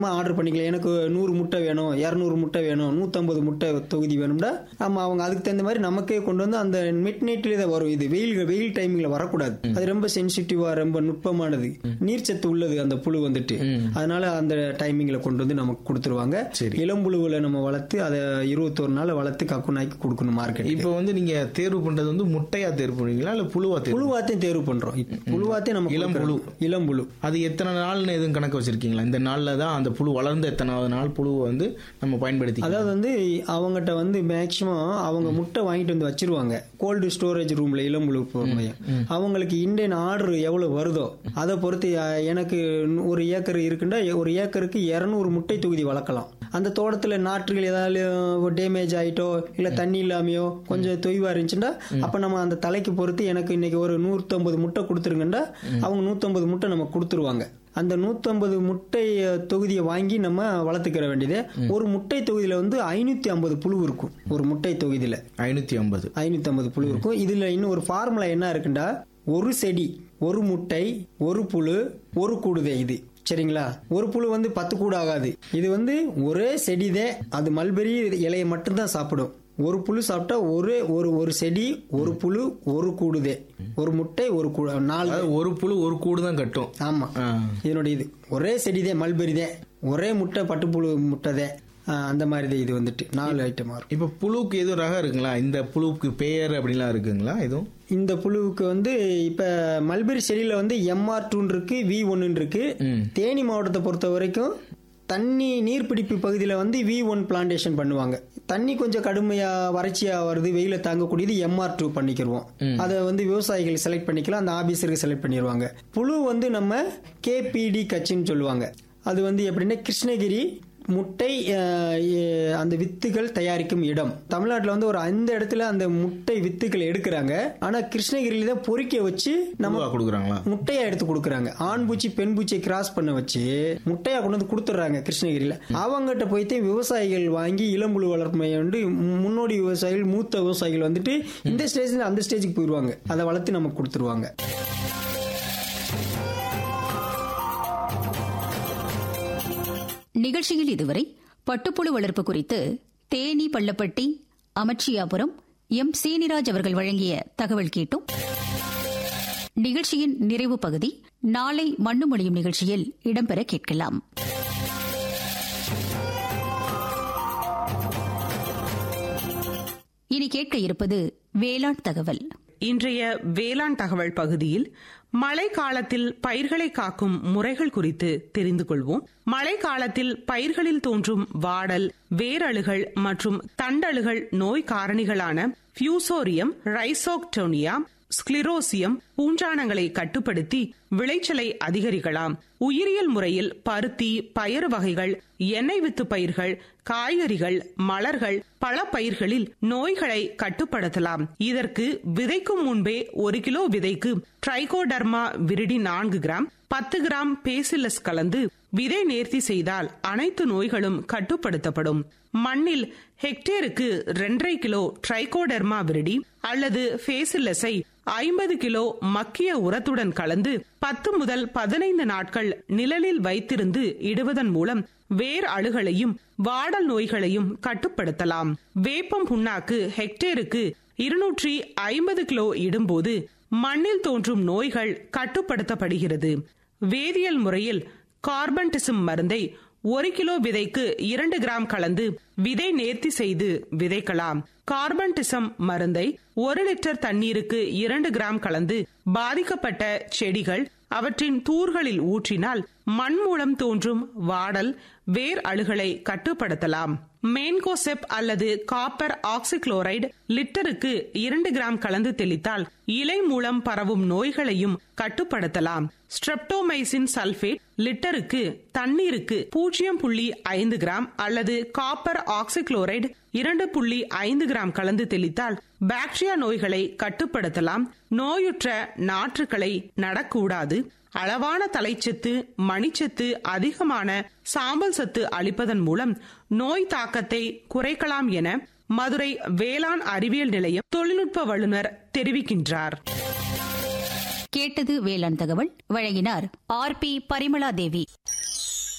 Order பண்ணிக்கலாம் எனக்கு நூறு முட்டை வேணும் இரநூறு முட்டை வேணும் நூற்றம்பது முட்டை தொகுதி வேணும்னா நம்ம அவங்க அதுக்கு தகுந்த மாதிரி நமக்கே கொண்டு வந்து அந்த மிட் நைட்லேயே தான் வரும் இது வெயில் வெயில் டைமிங்கில் வரக்கூடாது அது ரொம்ப சென்சிட்டிவாக ரொம்ப நுட்பமானது நீர்ச்சத்து உள்ளது அந்த புழு வந்துட்டு அதனால அந்த டைமிங்கில் கொண்டு வந்து நமக்கு கொடுத்துருவாங்க சரி. இளம்புழுவில் நம்ம வளர்த்து அதை இருபத்தொரு நாள் வளர்த்து கக்குனாக்கி கொடுக்கணும் மார்க்கெட் இப்போ வந்து நீங்க தேர்வு பண்றது வந்து முட்டையா தேர்வு பண்ணுவீங்களா இல்ல புழுவா தேர்வு புழுவாத்தையும் தேர்வு பண்றோம் புழுவாத்தையும் நம்ம இளம் கொடுக்கறோம். இளம்புழு அது எத்தனை நாள்னு எதுவும் கணக்கு வச்சிருக்கீங்களா இந்த நாள்ல தான் அந்த புழு வளர்ந்த எத்தனாவது நாள் புழுவை வந்து நம்ம பயன்படுத்தி அதாவது வந்து அவங்ககிட்ட வந்து மேக்சிமம் அவங்க முட்டை வாங்கிட்டு வந்து வச்சிருவாங்க கோல்டு ஸ்டோரேஜ் ரூம்ல இளம்புழு மையம் அவங்களுக்கு இந்தியன் ஆர்டர் எவ்வளவு வருதோ அதை பொறுத்து அஹ், எனக்கு ஒரு ஏக்கர் இருக்குன்னா ஒரு ஏக்கருக்கு இருநூறு முட்டை தொகுதி வளர்க்கலாம் அந்த தோட்டத்துல நாற்றுகள் ஏதாவது டேமேஜ் ஆயிட்டோ இல்ல தண்ணி இல்லாமையோ கொஞ்சம் தொய்வா இருந்துச்சுன்னா அப்ப நம்ம அந்த தலைக்கு பொறுத்து எனக்கு இன்னைக்கு ஒரு நூற்றம்பது முட்டை கொடுத்துருங்கன்னா அவங்க நூற்றம்பது முட்டை நம்ம கொடுத்துருவாங்க அந்த நூற்றம்பது முட்டை அஹ், தொகுதியை வாங்கி நம்ம வளர்த்துக்கிற வேண்டியது ஒரு முட்டை தொகுதியில வந்து ஐநூத்தி ஐம்பது புழு இருக்கும் ஒரு முட்டை தொகுதியில ஐநூத்தி ஐம்பது ஐநூத்தி ஐம்பது புழு இருக்கும் இதுல இன்னும் ஒரு ஃபார்முலா என்ன இருக்குண்டா ஒரு செடி ஒரு முட்டை ஒரு புழு ஒரு கூடுதே இது சரிங்களா ஒரு புழு வந்து பத்து கூடு ஆகாது இது வந்து ஒரே செடிதே அது மல்பெரி இலையை மட்டும்தான் சாப்பிடும் ஒரு புழு சாப்பிட்டா ஒரே ஒரு ஒரு செடி ஒரு புழு ஒரு கூடுதே ஒரு முட்டை ஒரு கூடு நாலு அதாவது ஒரு புழு ஒரு கூடு தான் கட்டும் ஆமா ஆ. இதனுடைய இது ஒரே செடிதே மல்பெரிதே ஒரே முட்டை பட்டுப்புழு முட்டைதே ஆ, அந்த மாதிரி தான் இது வந்துட்டு நாலு ஐட்டமா இருக்கும் இப்ப புழுவுக்கு எதுவும் ரகம் இருக்குங்களா இந்த புழுவுக்கு பெயர் அப்படிலாம் இருக்குங்களா எதுவும் இந்த புழுவுக்கு வந்து இப்ப மல்பெரி செடியில வந்து எம்ஆர் டூன்னு இருக்கு வி ஒன்னு இருக்கு தேனி மாவட்டத்தை பொறுத்த வரைக்கும் தண்ணி நீர்பிடிப்பு பகுதியில் வந்து வி ஒன் பிளான்டேஷன் பண்ணுவாங்க தண்ணி கொஞ்சம் கடுமையா வறட்சியா வருது வெயில தாங்கக்கூடியது எம்ஆர் டூ பண்ணிக்கிருவோம் அதை வந்து விவசாயிகள் செலக்ட் பண்ணிக்கலாம் அந்த ஆபீசருக்கு செலக்ட் பண்ணிடுவாங்க புழு வந்து நம்ம கேபிடி கட்சின்னு சொல்லுவாங்க அது வந்து எப்படின்னா கிருஷ்ணகிரி முட்டை அஹ், எ- அந்த வித்துகள் தயாரிக்கும் இடம் தமிழ்நாட்டில் வந்து ஒரு அந்த இடத்துல அந்த முட்டை வித்துக்கள் எடுக்கிறாங்க ஆனா கிருஷ்ணகிரியில தான் பொறிக்க வச்சு நம்ம புழுவா கொடுக்குறாங்களா முட்டையா எடுத்து கொடுக்குறாங்க ஆண் பூச்சி பெண் பூச்சியை கிராஸ் பண்ண வச்சு முட்டையா கொண்டு வந்து கொடுத்துட்றாங்க கிருஷ்ணகிரியில அவங்ககிட்ட போயிட்டு விவசாயிகள் வாங்கி இளம்புழு வளர்ப்பு மையம் வந்து முன்னோடி விவசாயிகள் மூத்த விவசாயிகள் வந்துட்டு இந்த ஸ்டேஜ்ல அந்த ஸ்டேஜுக்கு போயிடுவாங்க அதை வளர்த்து நமக்கு கொடுத்துருவாங்க நிகழ்ச்சியில் இதுவரை பட்டுப்புழு வளர்ப்பு குறித்து தேனி பள்ளப்பட்டி அமர்ச்சியாபுரம் எம் சீனிராஜ் அவர்கள் வழங்கிய தகவல் கேட்டும் நிகழ்ச்சியின் நிறைவு பகுதி நாளை மண்ணு மொழியும் நிகழ்ச்சியில் இடம்பெற கேட்கலாம் இனி கேட்க இருப்பது வேளாண் தகவல் இன்றைய வேளாண் தகவல் பகுதியில் மழை காலத்தில் பயிர்களை காக்கும் முறைகள் குறித்து தெரிந்து கொள்வோம் மழை காலத்தில் பயிர்களில் தோன்றும் வாடல் வேரழுகள் மற்றும் தண்டழுகள் நோய் காரணிகளான பியூசோரியம் ரைசோக்டோனியா ஸ்க்ளிரோசியம் பூஞ்சானங்களை கட்டுப்படுத்தி விளைச்சலை அதிகரிக்கலாம் உயிரியல் முறையில் பருத்தி பயறு வகைகள் எண்ணெய் வித்து பயிர்கள் காய்கறிகள் மலர்கள் பல பயிர்களில் நோய்களை கட்டுப்படுத்தலாம் இதற்கு விதைக்கும் முன்பே ஒரு கிலோ விதைக்கு ட்ரைகோடர்மா விரிடி நான்கு கிராம் பத்து கிராம் பேசிலஸ் கலந்து விதை நேர்த்தி செய்தால் அனைத்து நோய்களும் கட்டுப்படுத்தப்படும் மண்ணில் ஹெக்டேருக்கு ரெண்டரை கிலோ ட்ரைகோடர்மா விரிடி அல்லது ஃபேசிலஸை ஐம்பது கிலோ மக்கிய உரத்துடன் கலந்து பத்து முதல் பதினைந்து நாட்கள் நிழலில் வைத்திருந்து இடுவதன் மூலம் வேர் அழுகலையும் வாடல் நோய்களையும் கட்டுப்படுத்தலாம் வேப்பம் புண்ணாக்கு ஹெக்டேருக்கு இருநூற்றி ஐம்பது கிலோ இடும்போது மண்ணில் தோன்றும் நோய்கள் கட்டுப்படுத்தப்படுகிறது வேதியியல் முறையில் கார்பன்டிசம் மருந்தை ஒரு கிலோ விதைக்கு இரண்டு கிராம் கலந்து விதை நேர்த்தி செய்து விதைக்கலாம் கார்பன்டிசம் மருந்தை ஒரு லிட்டர் தண்ணீருக்கு இரண்டு கிராம் கலந்து பாதிக்கப்பட்ட செடிகள் அவற்றின் தூர்களில் ஊற்றினால் மண் மூலம் தோன்றும் வாடல் வேர் அழுகலை கட்டுப்படுத்தலாம் மேன்கோசெப் அல்லது காப்பர் ஆக்சிக்ளோரைடு லிட்டருக்கு இரண்டு கிராம் கலந்து தெளித்தால் இலை மூலம் பரவும் நோய்களையும் கட்டுப்படுத்தலாம் ஸ்ட்ரெப்டோமைசின் சல்பேட் லிட்டருக்கு தண்ணீருக்கு பூஜ்ஜியம் புள்ளி ஐந்து கிராம் அல்லது காப்பர் ஆக்சிக்ளோரைடு இரண்டு புள்ளி ஐந்து கிராம் கலந்து தெளித்தால் பாக்டீரியா நோய்களை கட்டுப்படுத்தலாம் நோயுற்ற நாற்றுக்களை நடக்கூடாது அளவான தலைச்சத்து மணிச்சத்து அதிகமான சாம்பல் சத்து அளிப்பதன் மூலம் நோய் தாக்கத்தை குறைக்கலாம் என மதுரை வேளாண் அறிவியல் நிலையம் தொழில்நுட்ப வல்லுநர் தெரிவிக்கின்றார் கேட்டது வேளாண் தகவல் வழங்கினார் ஆர் பி பரிமளா தேவி